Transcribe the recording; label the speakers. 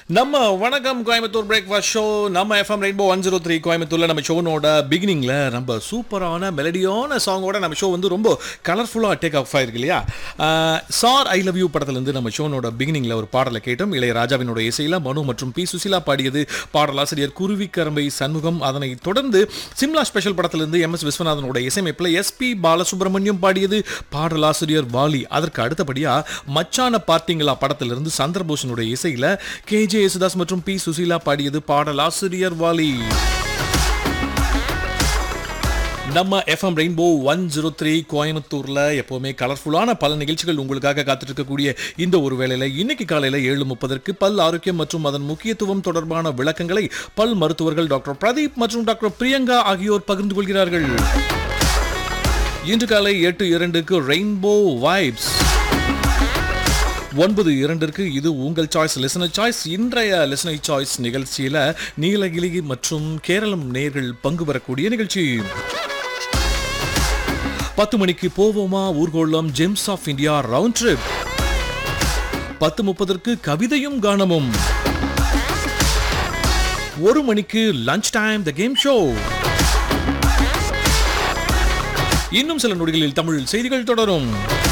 Speaker 1: நம்ம வணக்கம் Coimbatore breakfast show நம்ம FM rainbow one zero three கோயம்புத்தூர்ல நம்ம ஷோனோட பிகினிங்ல நம்ம சூப்பரான மெலடியான சாங்கோட நம்ம ஷோ வந்து ரொம்ப கலர்ஃபுல்லாக டேக் ஆஃப் ஆயிருக்கு இல்லையா சார் ஐ லவ் யூ படத்துலேருந்து நம்ம ஷோனோட பிகினிங்ல ஒரு பாடலை கேட்டோம் இளையராஜாவினோட இசையில மனு மற்றும் பி சுசிலா பாடியது பாடலாசிரியர் குருவிக்கரம்பை சண்முகம் அதனை தொடர்ந்து சிம்லா ஸ்பெஷல் படத்திலிருந்து எம் எஸ் விஸ்வநாதனோட இசையமைப்பில் எஸ்பி பாலசுப்ரமணியம் பாடியது பாடலாசிரியர் வாலி அதற்கு அடுத்தபடியா மச்சான பார்ட்டிங்களா படத்திலிருந்து சந்திரபோஷனுடைய இசையில கே ஜே யேசுதாஸ் மற்றும் பி சுசீலா பாடியது பாடலாசிரியர் வாலி நம்ம FM rainbow one zero three கோயம்புத்தூர்ல எப்பவுமே கலர்ஃபுல்லான பல நிகழ்ச்சிகள் உங்களுக்காக காத்துட்டு இருக்கக்கூடிய இந்த ஒரு வேளையில இன்னைக்கு காலையில ஏழு முப்பதற்கு பல் ஆரோக்கியம் மற்றும் அதன் முக்கியத்துவம் தொடர்பான விளக்கங்களை பல் மருத்துவர்கள் டாக்டர் பிரதீப் மற்றும் டாக்டர் பிரியங்கா ஆகியோர் பகிர்ந்து கொள்கிறார்கள் இன்று காலை எட்டு இரண்டுக்கு ரெயின்போ வைப்ஸ் ஒன்பது இரண்டிற்கு இது உங்கள் சாய்ஸ் லிசனர் சாய்ஸ் இன்றைய லிசனர் சாய்ஸ் நிகழ்ச்சியில நீலகிரி மற்றும் கேரளம் நேர்கள் பங்கு பெறக்கூடிய நிகழ்ச்சி பத்து மணிக்கு போவோமா ஊர்கோளம் gems of India round trip பத்து முப்பதற்கு கவிதையும் கானமும் ஒரு மணிக்கு lunch time the game show இன்னும் சில நொடிகளில் தமிழ் செய்திகள் தொடரும்